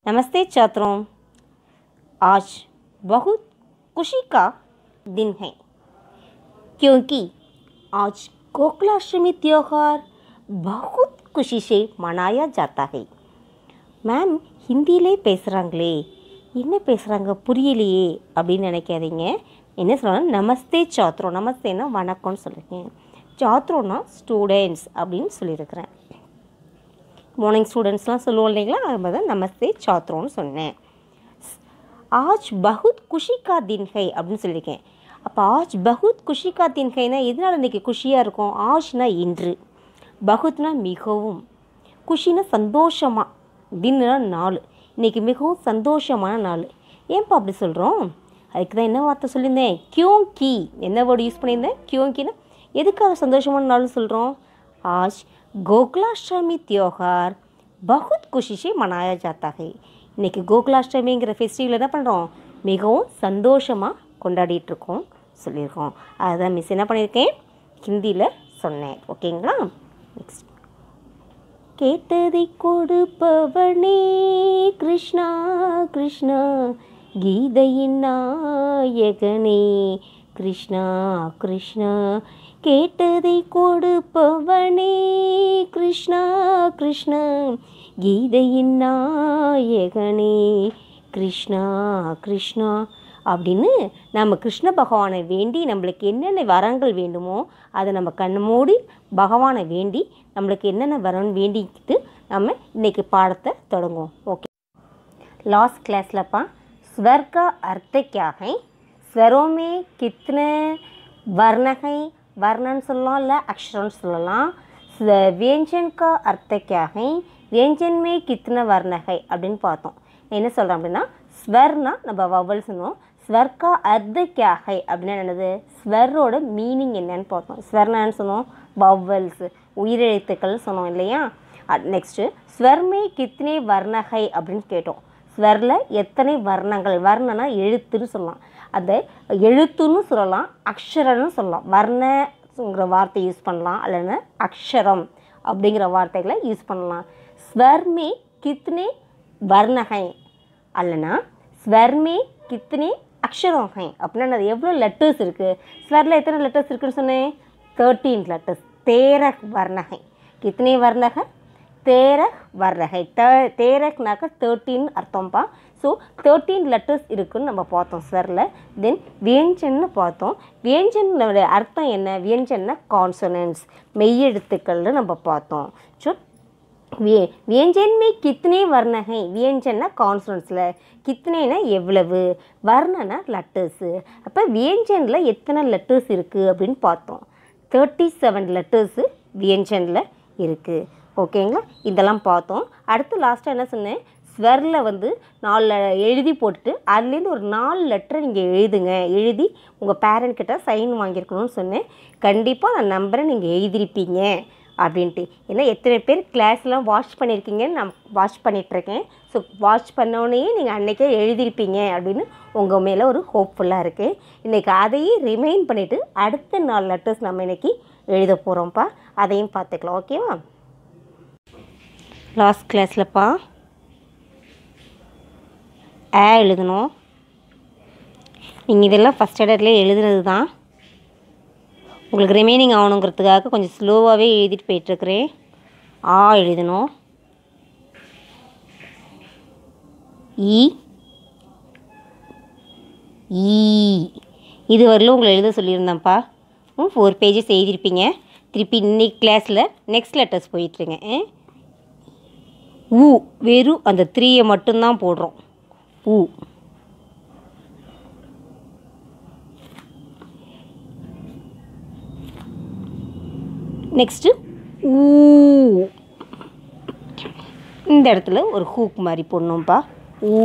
नमस्ते छात्रों आज बहुत खुशी का दिन है क्योंकि आज गोकुलाष्टमी त्यौहार बहुत खुशी से मनाया जाता है மேம் ஹிந்தியிலே பேசுகிறாங்களே என்ன பேசுகிறாங்க புரியலையே அப்படின்னு நினைக்காதீங்க என்ன சொல்லணும் நமஸ்தே சாத்ரோ நமஸ்தேன்னா வணக்கம்னு சொல்லியிருக்கேன் சாத்ரோனா ஸ்டூடெண்ட்ஸ் அப்படின்னு சொல்லியிருக்கிறேன் மார்னிங் ஸ்டூடெண்ட்ஸ்லாம் சொல்லுவோம் இல்லைங்களா அது மாதிரி தான் நமஸ்தே சாத்ரோன்னு சொன்னேன் ஆஜ் பகுத் குஷி கா தின் ஹை அப்படின்னு சொல்லியிருக்கேன் அப்போ ஆஜ் பகுத் குஷி கா தின் ஹைனா எதனால் இன்றைக்கி குஷியாக இருக்கும் ஆஜ்னா இன்று பகுத்னா மிகவும் குஷினா சந்தோஷமாக தின்னா நாள் இன்றைக்கி மிகவும் சந்தோஷமான நாள் ஏன்ப்பா அப்படி சொல்கிறோம் அதுக்கு தான் என்ன வார்த்தை சொல்லியிருந்தேன் கியோங்கி என்ன வேர்டு யூஸ் பண்ணியிருந்தேன் கியோங்கின்னா எதுக்காக சந்தோஷமான நாள்னு சொல்கிறோம் आज கோகுலாஷ்டமி त्योहार बहुत खुशी से मनाया जाता है இன்றைக்கி கோகுலாஷ்டமிங்கிற ஃபெஸ்டிவல் என்ன பண்ணுறோம் மிகவும் சந்தோஷமாக கொண்டாடிட்டு இருக்கோம் சொல்லியிருக்கோம் அதுதான் மிஸ் என்ன பண்ணியிருக்கேன் ஹிந்தியில் சொன்னேன் ஓகேங்களா நெக்ஸ்ட் கேட்டதை கொடுப்பவனே கிருஷ்ணா கிருஷ்ணா கீதையின் நாயகனே கிருஷ்ணா கிருஷ்ணா கேட்டதை கொடுப்பவனே கிருஷ்ணா கிருஷ்ணா கீதையின் நாயகனே கிருஷ்ணா கிருஷ்ணா அப்படின்னு நம்ம கிருஷ்ண பகவானை வேண்டி நம்மளுக்கு என்னென்ன வரங்கள் வேண்டுமோ அதை நம்ம கண்ணு மூடி பகவானை வேண்டி நம்மளுக்கு என்னென்ன வரணும் வேண்டிக்கிட்டு நம்ம இன்றைக்கி பாடத்தை தொடங்குவோம் ஓகே लास्ट क्लास लपा स्वर का अर्थ क्या है स्वरों में कितने वर्ण हैं वर्णन சொல்லலாம் இல்லை அக்ஷரம்னு சொல்லலாம் स्व- व्यंजन का अर्थ क्या है व्यंजन में कितने वर्ण है அப்படின்னு பார்த்தோம் நான் என்ன சொல்கிறேன் அப்படின்னா ஸ்வர்னா நம்ம வவல் சொன்னோம் ஸ்வர்கா அர்த்த கியா ஹை அப்படின்னா என்னது ஸ்வரோட மீனிங் என்னன்னு பார்த்தோம் ஸ்வர்னான்னு சொன்னோம் வவல்ஸ் உயிரெழுத்துக்கள் சொன்னோம் இல்லையா நெக்ஸ்ட்டு ஸ்வர்மே கித்னே வர்ணகை அப்படின்னு கேட்டோம் ஸ்வரில் எத்தனை வர்ணங்கள் வர்ணனா எழுத்துன்னு சொல்லலாம் அந்த எழுத்துன்னு சொல்லலாம் அக்ஷரம்னு சொல்லலாம் வர்ணங்கிற வார்த்தை யூஸ் பண்ணலாம் இல்லைன்னா அக்ஷரம் அப்படிங்கிற வார்த்தைகளை யூஸ் பண்ணலாம் ஸ்வர்மே கித்னே வர்ணகை அல்லனா ஸ்வர்மே கித்னே அக்ஷரம் ஹை அப்படின்னா அது எவ்வளோ லெட்டர்ஸ் இருக்குது ஸ்வரில் எத்தனை லெட்டர்ஸ் இருக்குன்னு சொன்னேன் தேர்ட்டீன் லெட்டர்ஸ் தேரக் வர்ணகை கித்னே வர்ணக தேரக் வர்ணகை தே தேரக்னாக்க தேர்ட்டின் அர்த்தம்ப்பா ஸோ தேர்ட்டீன் லெட்டர்ஸ் இருக்குன்னு நம்ம பார்த்தோம் ஸ்வரில் தென் வியஞ்சன்னு பார்த்தோம் வியஞ்சனோட அர்த்தம் என்ன வியஞ்சன்னா கான்சனன்ஸ் மெய்யெழுத்துக்கள்னு நம்ம பார்த்தோம் ஸோ வே व्यंजन में कितने वर्ण हैं व्यंजनனா கான்சனன்ஸில் கித்தனைனா எவ்வளவு வர்ணனா லெட்டர்ஸு அப்போ வியஞ்சனில் எத்தனை லெட்டர்ஸ் இருக்குது அப்படின்னு பார்த்தோம் தேர்ட்டி செவன் லெட்டர்ஸு வியஞ்சனில் இருக்குது ஓகேங்களா இதெல்லாம் பார்த்தோம் அடுத்து லாஸ்ட்டாக என்ன சொன்னேன் ஸ்வரில் வந்து நாலு எழுதி போட்டுட்டு அதுலேருந்து ஒரு நாலு லெட்டரை நீங்கள் எழுதுங்க எழுதி உங்கள் பேரண்ட் கிட்ட சைன் வாங்கியிருக்கணும்னு சொன்னேன் கண்டிப்பாக நான் நம்புகிறேன் நீங்கள் எழுதிருப்பீங்க அப்படின்ட்டு ஏன்னா எத்தனை பேர் கிளாஸ்லாம் வாட்ச் பண்ணியிருக்கீங்கன்னு நான் வாட்ச் பண்ணிகிட்ருக்கேன் ஸோ வாட்ச் பண்ணோடனே நீங்கள் அன்றைக்கே எழுதியிருப்பீங்க அப்படின்னு உங்கள் மேலே ஒரு ஹோப்ஃபுல்லாக இருக்குது இன்றைக்கி அதையே ரிமைன் பண்ணிவிட்டு அடுத்த நாலு லெட்டர்ஸ் நம்ம இன்றைக்கி எழுத போகிறோம்ப்பா அதையும் பார்த்துக்கலாம் ஓகேவா லாஸ்ட் கிளாஸ்லப்பா ஏ எழுதணும் நீங்கள் இதெல்லாம் ஃபஸ்ட் ஸ்டாண்டர்ட்லேயே எழுதுனது தான் உங்களுக்கு ரிமைனிங் ஆகணுங்கிறதுக்காக கொஞ்சம் ஸ்லோவாகவே எழுதிட்டு போயிட்டுருக்கிறேன் ஆ எழுதணும் இ ஈ இது வரலும் உங்களை எழுத சொல்லியிருந்தேன்ப்பா ம் ஃபோர் பேஜஸ் எழுதியிருப்பீங்க திருப்பி இன்னைக்கு கிளாஸில் நெக்ஸ்ட் லெட்டர்ஸ் போயிட்டுருங்க ஊ வெறும் அந்த த்ரீயை மட்டும்தான் போடுறோம் ஊ நெக்ஸ்ட்டு ஊ இந்த இடத்துல ஒரு ஹூக் மாதிரி போடணும்ப்பா ஊ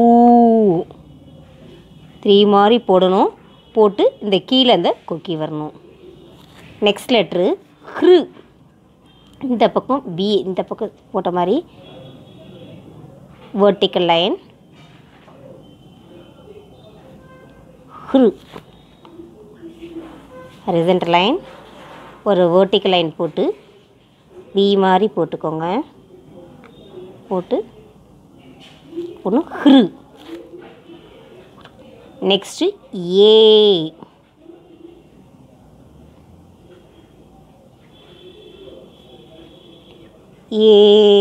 த்ரீ மாதிரி போடணும் போட்டு இந்த கீழே இந்த கொக்கி வரணும் நெக்ஸ்ட் லெட்ரு ஹ்ரு இந்த பக்கம் பி இந்த பக்கம் போட்ட மாதிரி vertical லைன் ஹ்ரு horizontal லைன் ஒரு vertical லைன் போட்டு வி மாதிரி போட்டுக்கோங்க போட்டு போடணும் ஹ்ரு நெக்ஸ்ட்டு ஏ ஏ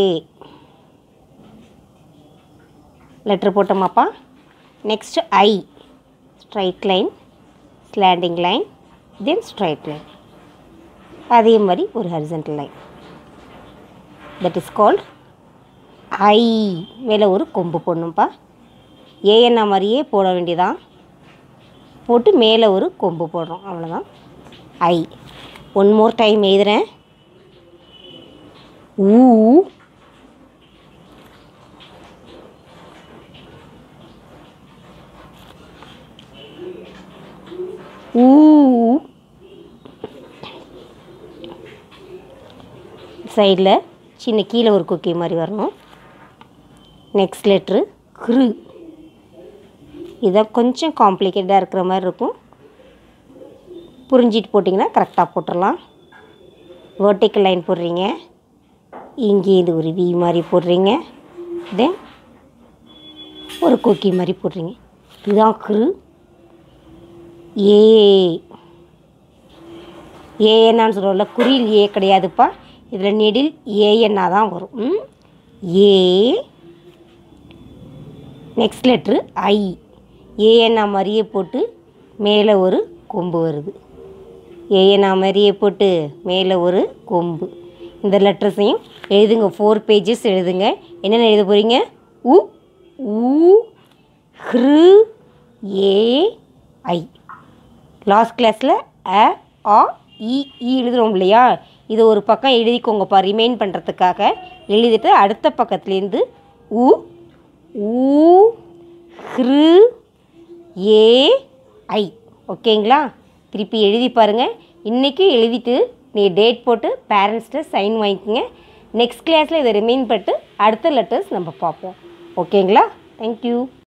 லெட்ரு போட்டோமாப்பா next I straight line slanting line then straight line அதே மாதிரி ஒரு horizontal line that is called I மேலே ஒரு கொம்பு போடணும்ப்பா ஏஎன்ஆ மாதிரியே போட வேண்டியதான் போட்டு மேலே ஒரு கொம்பு போடுறோம் அவ்வளோதான் ஐ ஒன் மோர் டைம் எழுதுகிறேன் ஊ ஊ சைடில் சின்ன கீழே ஒரு குக்கி மாதிரி வரணும் நெக்ஸ்ட் லெட்ரு க்ரு இதான் கொஞ்சம் காம்ப்ளிகேட்டாக இருக்கிற மாதிரி இருக்கும் புரிஞ்சிட்டு போட்டிங்கன்னா கரெக்டாக போட்டுடலாம் வேர்ட்டிக்கல் லைன் போடுறீங்க இங்கேருந்து ஒரு வி மாதிரி போடுறீங்க தென் ஒரு கொக்கி மாதிரி போடுறீங்க இதுதான் க்ரு ஏ ஏஎன்னான்னு சொல்கிறோம்ல குறியில் ஏ கிடையாதுப்பா இதில் நெடில் ஏஎன்னா தான் வரும் ம்? ஏ நெக்ஸ்ட் லெட்ரு ஐ ஏஎன்னா மாதிரியே போட்டு மேலே ஒரு கொம்பு வருது ஏஎன்னா மாதிரியே போட்டு மேலே ஒரு கொம்பு இந்த லெட்டர்ஸையும் எழுதுங்க ஃபோர் பேஜஸ் எழுதுங்க என்னென்ன எழுத போகிறீங்க உ ஊ ஹ்ரு ஏ ஐ லாஸ்ட் கிளாஸில் அ ஆ இ ஈ எழுதுறோம் இல்லையா இதை ஒரு பக்கம் எழுதிக்கோங்கப்பா ரிமைன் பண்ணுறதுக்காக எழுதிட்டு அடுத்த பக்கத்துலேருந்து உ ஊ ஹ்ரு ஏ ஐ ஓகேங்களா திருப்பி எழுதி பாருங்கள் இன்றைக்கி எழுதிட்டு நீ டேட் போட்டு பேரண்ட்ஸ்கிட்ட சைன் வாங்கிக்கோங்க நெக்ஸ்ட் கிளாஸில் இதை ரிமைன் பண்ணிட்டு அடுத்த லெட்டர்ஸ் நம்ம பார்ப்போம் ஓகேங்களா தேங்க்யூ